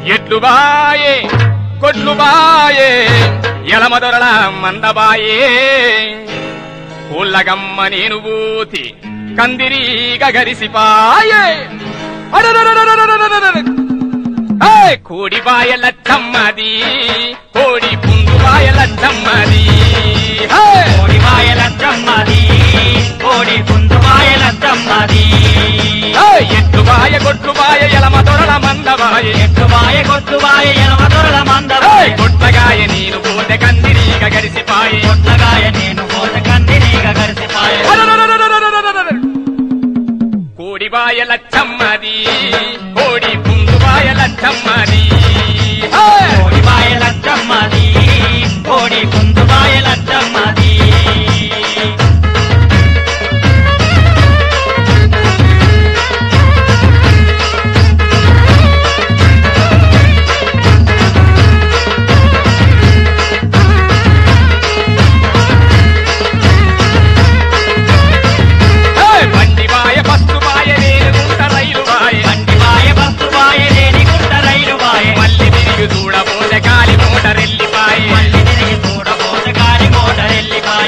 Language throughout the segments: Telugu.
ఎట్లు బాయే కొట్లు బాయే ఎలమదొరల మందబాయే ఊళ్ళగమ్మ నేను బూతి కందిరీగ గరిసిపాయే అడరరరరరరరరర. ఏయ్! కోడి బాయ లచ్చమ్మది కోడి పుండు బాయ లచ్చమ్మది ఏయ్! కోడి మాయలచ్చమ్మది కోడి పుందు మాయలచ్చమ్మది ఏయ్! ఎట్లు బాయ కొట్లు బాయ ఎలమదొరల మందబాయే ఎట్టు మాయ కొట్టు మాయ ఎనమ దొరల మందర ఏయ్! కొట్టగాయ నేను పోతే కందిరీగ గరిసిపాయే కొట్టగాయ నేను కోత కందిరీగ గరిసిపాయ కోడిబాయ లచ్చమ్మది కోడి పుండుబాయ లచ్చమ్మది హే! కోడి మాయలచ్చమ్మది కోడి పుందు మాయలచ్చమ్మది హే! బండిబాయ బస్సుబాయ రేలుగుంట రైలుబాయ బండి మాయ బస్సు మాయ లేని గుంట రైలు మాయ మళ్ళీ తిరిగి చూడబోతే గాలి మోటరెల్లిపాయ మళ్ళీ తిరిగి చూడబోత గాలి మోటార్ వెళ్ళిపాయ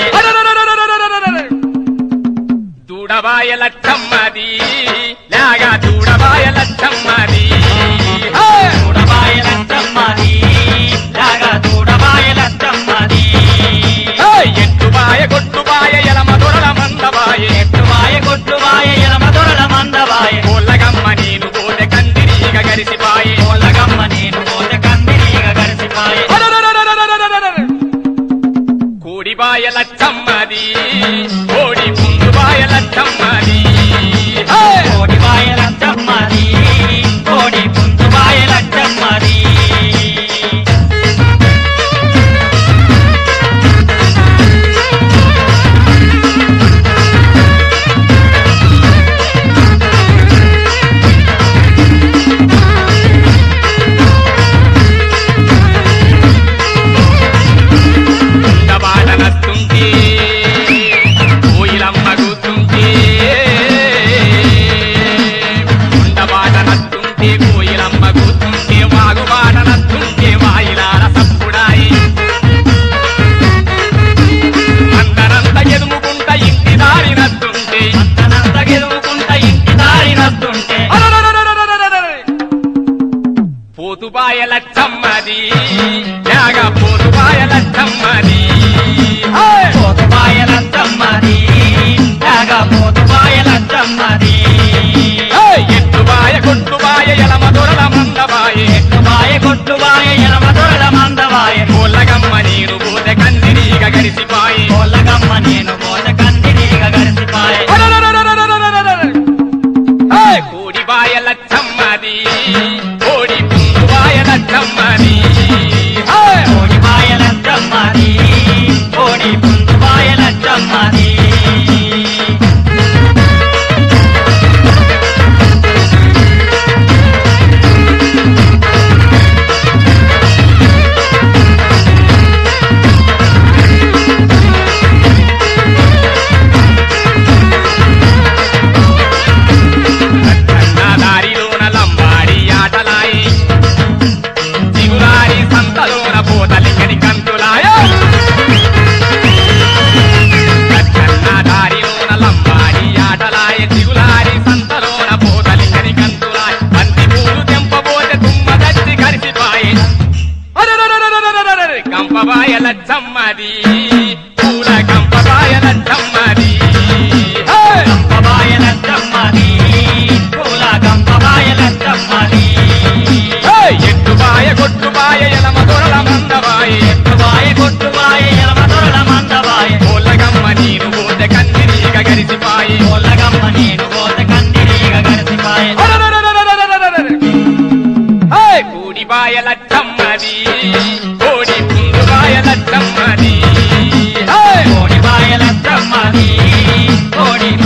దూడబాయ లచ్చమ్మది లాగా దూడబాయ లచ్చమ్మది హే! చూడబాయలచ్చమ్మది లాగా చూడబాయలచ్చమ్మది హే! ఎట్టుబాయ కొట్టుబాయ ఎలమ దొరల మందబాయ ఎట్టుమాయ కొట్టుమాయ ఎలమ దొరల మందబాయ కోళ్ళగమ్మ నేను పోతే కందిరీగ గరిసిపాయే కోలగమ్మ నేను పోత కందిరీగ గరిసిపాయ కోడిబాయ లచ్చమ్మది కోడి పుండుబాయ లచ్చమ్మది హే! కోడి బాయలచ్చమ్మది కోడి పుంజు బాయలచ్చమ్మది ఉండబాట నస్తుంటే కోయిలమ్మ కూతుంటే ఉండబాట నస్తుంటే కోయిలమ్మ కూతుంటే వాగుబాట నస్తుంటే వాయిలాల సప్పుడాయి అందరంత ఎదుముకుంట ఇంటి దారి నస్తుంటే అంతనంత గెలువుకుంట ఇంటి దారి నస్తుంటే పోతుబాయ లచ్చమ్మది యాగ పోతుబాయ లచ్చమ్మది హే! పోతు బాయలచ్చమ్మది లాగా పోతు బాయలచ్చమ్మది హే! ఎట్టుబాయ కొట్టుబాయ ఎలమ దొరల మందబాయ బాయ కొట్టుబాయ ఎలమ దొరల మందబాయ కోళ్ళగమ్మ నీరు పోతే కందిరీగ గరిసిపాయి కోలగమ్మ నేను పోత కందిరీగ గరిసిపాయ హే! కోడిబాయ లచ్చమ్మది కోడి పుండుబాయ లచ్చమ్మది హే! కోడి బాయలచ్చమ్మది కోడి పుంజు బాయలచ్చమ్మది నా దారిలోన లంబాడి ఆటలాయి దిగులారి సంతలోన పోతలింగని కంతులాయ నా దారిలోన లంబాడి ఆటలాయ దిగులారి సంతలోన పోతలింగని కంతులాయ బంతి పూలు తెంపబోతే తుమ్మ దచ్చి కరిసిపాయే కంపబాయ లచ్చమ్మది పూల కంపబాయ లచ్చమ్మది హే! గంపబాయలచ్చమ్మది పూల గంపబాయలచ్చమ్మది హే! ఎట్టుబాయ కొట్టుబాయ ఎలమ దొరల మందబాయ బాయ కొట్టుబాయ ఎలమ దొరల మందబాయ కోళ్ళగమ్మ నీరు పోతే కందిరీగ గరిసిపాయి కోలగమ్మ నేను పోత కందిరీగ గరిసిపాయ హే! కూడిబాయ లచ్చమ్మది కోడి పుండుబాయ లచ్చమ్మది హే! కోడి బాయలచ్చమ్మది కోడి